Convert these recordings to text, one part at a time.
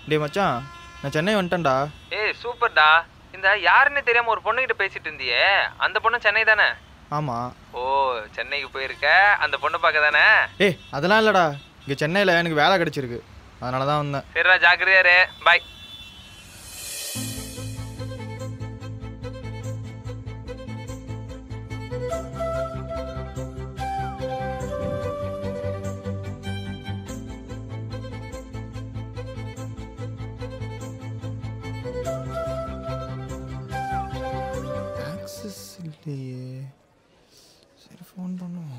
டேய் மச்சான் நான் சென்னை வந்துட்டேன்டா ஏய் சூப்பர்டா இந்த யாருன்னு தெரியாம ஒரு பொண்ணுகிட்ட பேசிட்டு இருந்தியே அந்த பொண்ணு சென்னை தானே ஆமாம் ஓ சென்னைக்கு போயிருக்க அந்த பொண்ணை பார்க்க தானே ஏய் அதெல்லாம் இல்லைடா இங்கே சென்னையில் எனக்கு வேலை கிடச்சிருக்கு அதனால தான் வந்தேன் சரிடா ஜாக்கிரதையா இரு பாய் ஆக்சஸ் இல்லையே சரி ஃபோன் பண்ணுவோம்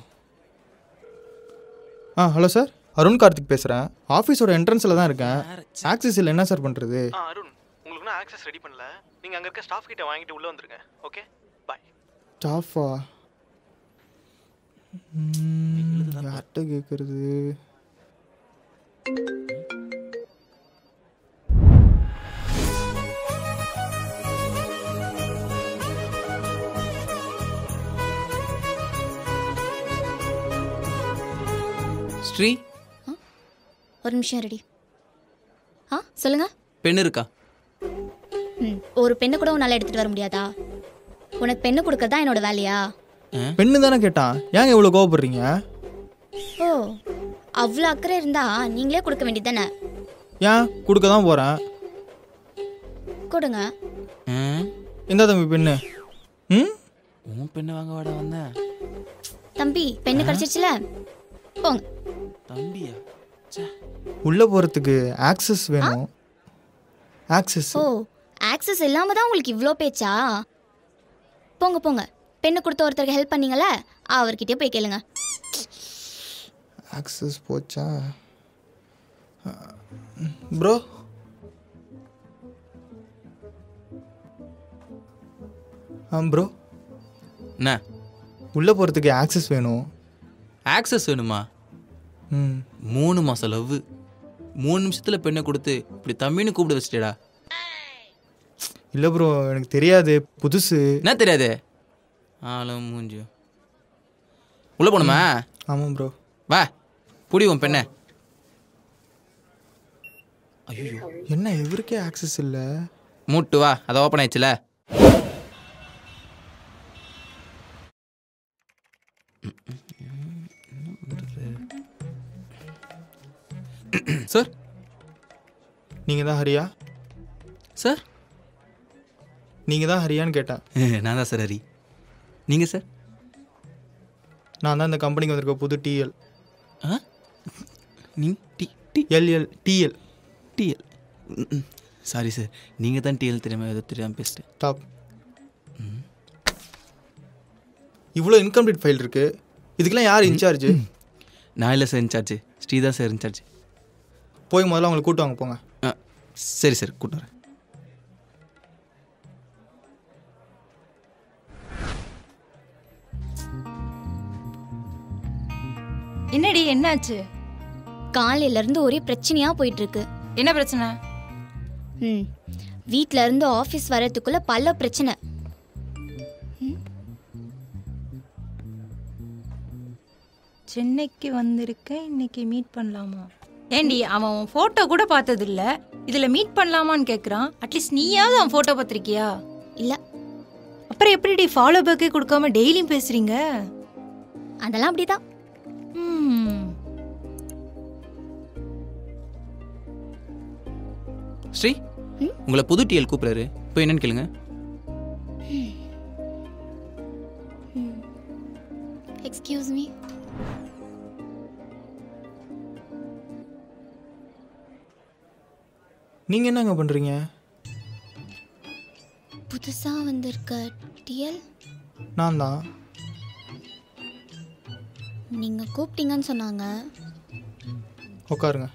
ஆ ஹலோ சார் அருண் கார்த்திக் பேசுகிறேன் ஆஃபீஸோட என்ட்ரன்ஸில் தான் இருக்கேன் ஆக்சஸ் இல்லை என்ன சார் பண்ணுறது ஆ அருண் உங்களுக்கு நான் ஆக்சஸ் ரெடி பண்ணல நீங்கள் அங்கே இருக்க ஸ்டாஃப் கிட்ட வாங்கிட்டு உள்ளே வந்துருங்க ஓகே பாய் ஸ்டாஃபா யார்கிட்ட கேட்குறது ஸ்ரீ ஒரு நிமிஷம் ரெடி ஆ சொல்லுங்க பெண் இருக்கா ம் ஒரு பெண்ணை கூட உன்னால் எடுத்துகிட்டு வர முடியாதா உனக்கு பெண்ணு கொடுக்கறது தான் என்னோட வேலையா பெண்ணு தானே கேட்டான் ஏங்க இவ்வளோ கோவப்படுறீங்க ஓ அவ்வளோ அக்கறை இருந்தா நீங்களே கொடுக்க வேண்டியது தானே ஏன் கொடுக்க தான் போகிறேன் கொடுங்க ஆ? இந்த தம்பி பெண்ணு ம் உன் பெண்ணை வாங்க வாடா வந்தேன் தம்பி பெண்ணு கிடச்சிருச்சுல போங்க தம்பியா ச்சே. உள்ளே போகிறதுக்கு ஆக்சஸ் வேணும் ஆக்சஸ் ஓ ஆக்சஸ் இல்லாம தான் உங்களுக்கு இவ்வளோ பேச்சா போங்க போங்க பெண்ணு கொடுத்த ஒருத்தருக்கு ஹெல்ப் பண்ணீங்கல்ல அவர்கிட்டயே போய் கேளுங்க ஆக்சஸ் போச்சா ப்ரோ ஆ ப்ரோ என்ன உள்ளே போகிறதுக்கு ஆக்சஸ் வேணும் ஆக்சஸ் வேணுமா ம் மூணு மாசம் லவ் மூணு நிமிஷத்துல பெண்ணை கொடுத்து இப்படி தம்பின்னு கூப்பிட வச்சிட்டேடா இல்லை ப்ரோ எனக்கு தெரியாது புதுசு என்ன தெரியாது ஆளும் மூஞ்சி உள்ள போணுமா ஆமாம் ப்ரோ வா புடி உன் பெண்ணை ஐயோ என்ன இவருக்கே ஆக்சஸ் இல்லை மூட்டு வா அதை ஓப்பன் ஆயிடுச்சுல சார் நீங்கள் தான் ஹரியா சார் நீங்கள் தான் ஹரியான்னு கேட்டேன் நான் தான் சார் ஹரி நீங்கள் சார் நான் தான் இந்த கம்பெனிக்கு வந்திருக்க புது டிஎல் ஆ நீ D D LL DL DL sorry sir நீங்கள் தான் டிஎல் தெரியாமல் ஏதோ தெரியாமல் பேசிட்டேன் டாப் இவ்வளோ இன்கம்ப்ளீட் ஃபைல் இருக்கு இதுக்கெல்லாம் யார் இன்சார்ஜ் நான் இல்லை sir incharge Sreetha sir incharge போய் முதல்ல அவங்களை கூட்டு வாங்க போங்க ஆ சரி சார் கூட்டு வரேன் என்னடி என்னாச்சு காலையில இருந்து ஒரே பிரச்சனையா போயிட்டு இருக்கு என்ன பிரச்சனை ம் வீட்ல இருந்து ஆஃபீஸ் வர்றதுக்குள்ள பல பிரச்சனை சென்னைக்கு வந்திருக்கேன் இன்னைக்கு மீட் பண்ணலாமா ஏண்டி அவன் உன் ஃபோட்டோ கூட பார்த்ததில்ல இதுல மீட் பண்ணலாமான்னு கேட்குறான் அட்லீஸ்ட் நீயாவது அவன் ஃபோட்டோ பார்த்திருக்கியா இல்ல அப்புறம் எப்படிடி ஃபாலோ பேக்கே கொடுக்காம டெய்லியும் பேசுறீங்க அதெல்லாம் அப்படிதான் ம் ஸ்ரீ உங்களை புது டிஎல் கூப்பிட்றாரு போய் என்னன்னு கேளுங்க எக்ஸ்கியூஸ் மீ நீங்கள் என்னங்க பண்ணுறீங்க புதுசா வந்திருக்க டிஎல் நான் தான் நீங்க கூப்பிட்டீங்கன்னு சொன்னாங்க உட்காருங்க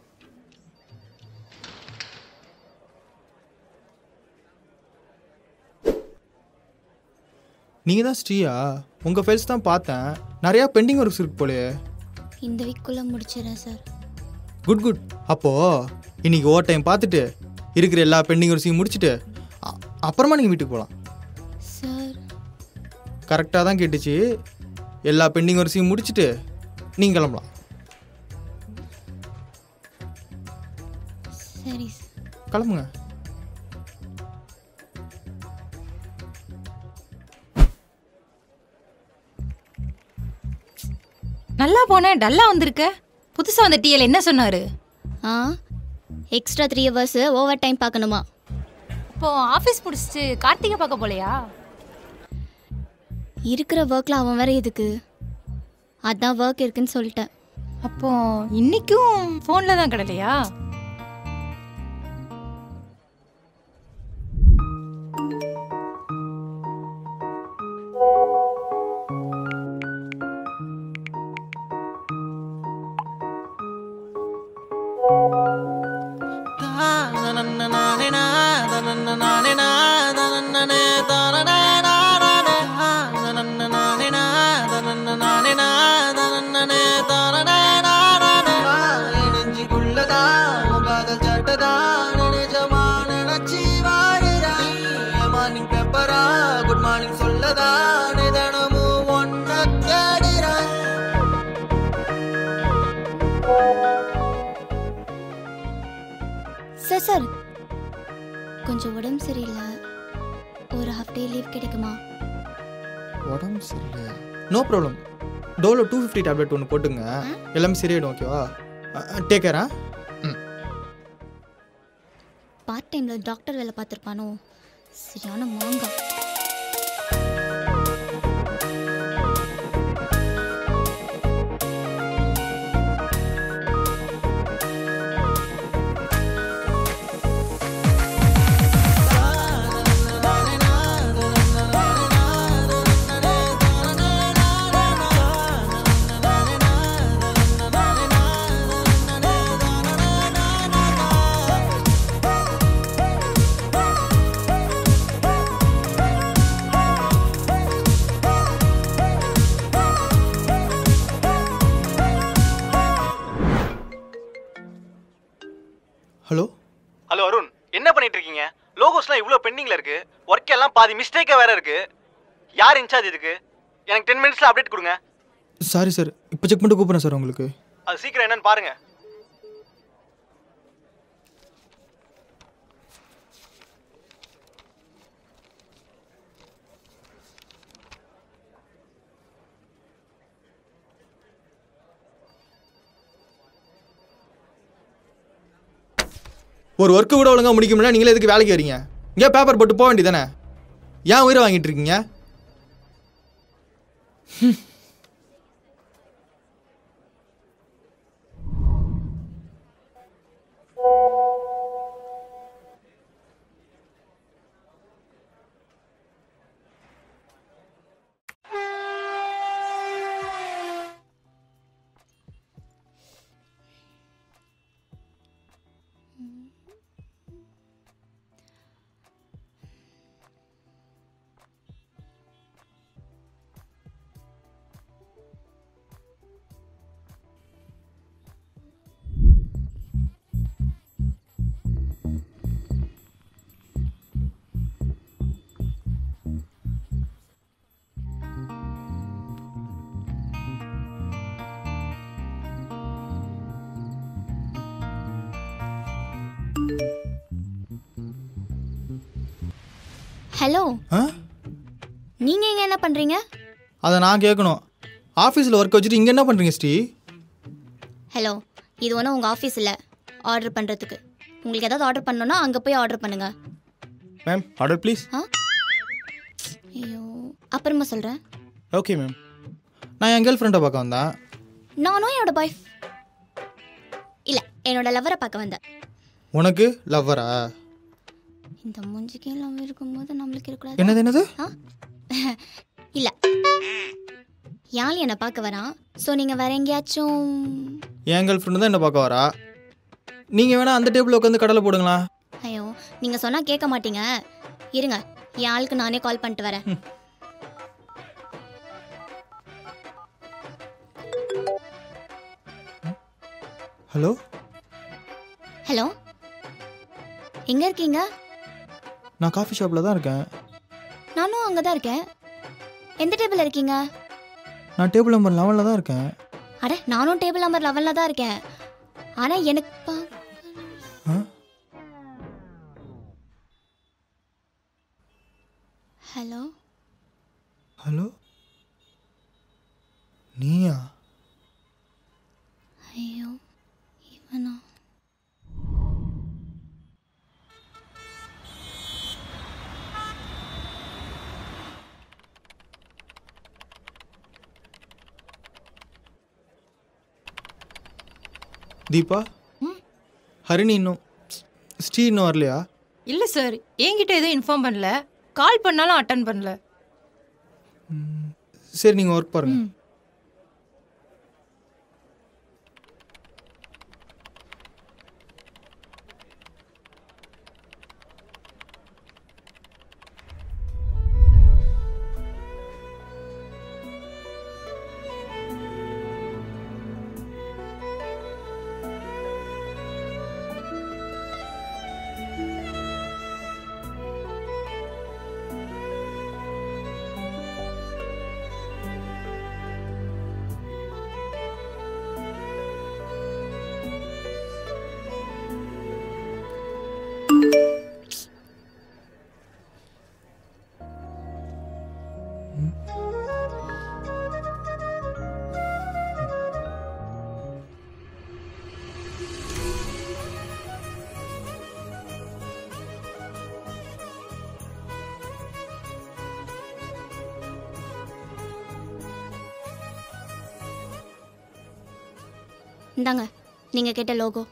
நீங்கள் தான் ஸ்ரீயா உங்கள் ஃபைல்ஸ் தான் பார்த்தேன் நிறையா பெண்டிங் ஒர்க்ஸ் இருக்கு போலயே இந்த வீக்குள்ள முடிச்சிடறேன் சார் குட் குட் அப்போது இன்னைக்கு ஓவர் டைம் பார்த்துட்டு இருக்கிற எல்லா பெண்டிங் ஒர்க்ஸையும் முடிச்சுட்டு அ- அப்புறமா நீங்கள் வீட்டுக்கு போகலாம் சார் கரெக்டாக தான் கேட்டுச்சு எல்லா பெண்டிங் ஒர்க்ஸையும் முடிச்சுட்டு நீங்கள் கிளம்பலாம் சரி சார் கிளம்புங்க நல்லா போனேன் டல்லா வந்திருக்க புதுசா வந்த டிஎல் என்ன சொன்னாரு ஆ extra three hours overtime பார்க்கணுமா இப்போ ஆஃபீஸ் முடிச்சிட்டு கார்த்திகை பார்க்க போலையா இருக்கிற ஒர்க்கில் அவன் வேற எதுக்கு அதான் ஒர்க் இருக்குன்னு சொல்லிட்டேன் அப்போ இன்னைக்கும் ஃபோனில் தான் கிடலையா குட் மார்னிங் சொல்லதானே தினமும் ஒன்ன தேடுறேன் சார் சார் கொஞ்சம் உடம்பு சரியில்லை ஒரு ஹாஃப் டே லீவ் கிடைக்குமா உடம்பு சரியில்லையா no problem Dolo two fifty tablet ஒன்று போட்டுங்க எல்லாமே சரியாயிடும் ஓகேவா டேக் கேரா ம் பார்ட் டைமில் டாக்டர் வேலை பார்த்துருப்பானோ சரியான மாங்கா ஹலோ ஹலோ அருண் என்ன பண்ணிட்டு இருக்கீங்க லோகோஸ்லாம் இவ்வளோ பெண்டிங்கில் இருக்கு ஒர்க் எல்லாம் பாதி மிஸ்டேக்காக வேற இருக்கு யார் இன்சார்ஜ் இதுக்கு எனக்கு டென் மினிட்ஸில் அப்டேட் கொடுங்க சாரி சார் இப்போ செக் பண்ணிட்டு கூப்பிட்றேன் சார் உங்களுக்கு அது சீக்கிரம் என்னன்னு பாருங்க ஒரு ஒர்க்கு கூட ஒழுங்காக முடிக்க முடியல நீங்களே எதுக்கு வேலைக்கு வரீங்க இங்கே பேப்பர் போட்டு போக வேண்டியதானே ஏன் உயிரை வாங்கிட்டு இருக்கீங்க ஹலோ ஆ நீங்கள் இங்கே என்ன பண்ணுறீங்க அதை நான் கேட்கணும் ஆஃபீஸில் ஒர்க் வச்சுட்டு இங்கே என்ன பண்ணுறீங்க ஸ்ரீ ஹலோ இது ஒன்றும் உங்கள் ஆஃபீஸ் இல்லை ஆர்டர் பண்ணுறதுக்கு உங்களுக்கு ஏதாவது ஆர்டர் பண்ணணும்னா அங்கே போய் ஆர்டர் பண்ணுங்க மேம் ஆர்டர் ப்ளீஸ் ஆ ஐயோ அப்புறமா சொல்கிறேன் ஓகே மேம் நான் என் கேர்ள் ஃப்ரெண்டை பார்க்க வந்தேன் நானும் என்னோட பாய் இல்லை என்னோட லவரை பார்க்க வந்தேன் உனக்கு லவ்வரா இந்த மூஞ்சிக்கே லவ் இருக்கும்போது நம்மளுக்கு இருக்கக்கூடாது என்னது என்னது ஆ இல்லை யாழ் என்னை பார்க்க வரான் ஸோ நீங்கள் வேற எங்கேயாச்சும் என் கேர்ள் ஃப்ரெண்டு தான் என்ன பார்க்க வரா நீங்கள் வேணால் அந்த டேபிளில் உட்காந்து கடலை போடுங்களா ஐயோ நீங்கள் சொன்னால் கேட்க மாட்டீங்க இருங்க என் ஆளுக்கு நானே கால் பண்ணிட்டு வரேன் ஹலோ ஹலோ எங்கே இருக்கீங்க நான் காஃபி ஷாப்பில் தான் இருக்கேன் நானும் அங்கே தான் இருக்கேன் எந்த டேபிள் இருக்கீங்க நான் டேபிள் நம்பர் லெவனில் தான் இருக்கேன் அட நானும் டேபிள் நம்பர் லெவலில் தான் இருக்கேன் ஆனால் எனக்கு பா- ஆ தீபா ஹரிணி இன்னும் ஸ்ரீ இன்னும் வரலையா இல்லை சார் என்கிட்ட எதுவும் இன்ஃபார்ம் பண்ணல கால் பண்ணாலும் அட்டன் பண்ணல சரி நீங்கள் ஒர்க் பாருங்க ம். இந்தாங்க நீங்கள் கேட்ட லோகோ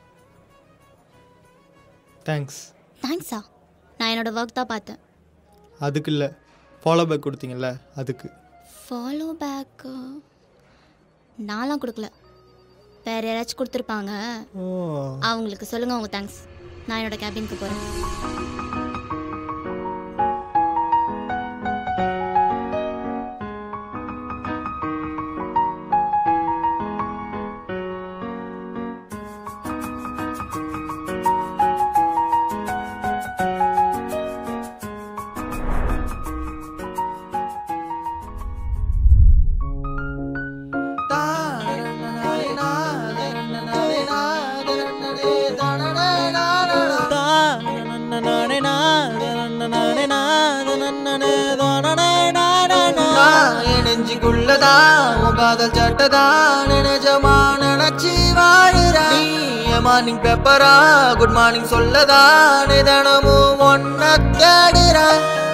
தேங்க்ஸ் தேங்க்ஸா நான் என்னோட ஒர்க் தான் பார்த்தேன் அதுக்கு இல்லை ஃபாலோ பேக் கொடுத்தீங்கல்ல அதுக்கு ஃபாலோ பேக்கு நான்லாம் கொடுக்கல வேற யாராச்சும் கொடுத்துருப்பாங்க ஓ அவங்களுக்கு சொல்லுங்க உங்க தேங்க்ஸ் நான் என்னோட கேபினுக்கு போகிறேன் நெஞ்சுக்குள்ளதா உன் காதல் சட்டதா நினைச்சமா நினைச்சி வாழுறா மார்னிங் பேப்பரா குட் மார்னிங் சொல்லதா தினமும் ஒன்ன தேடுறா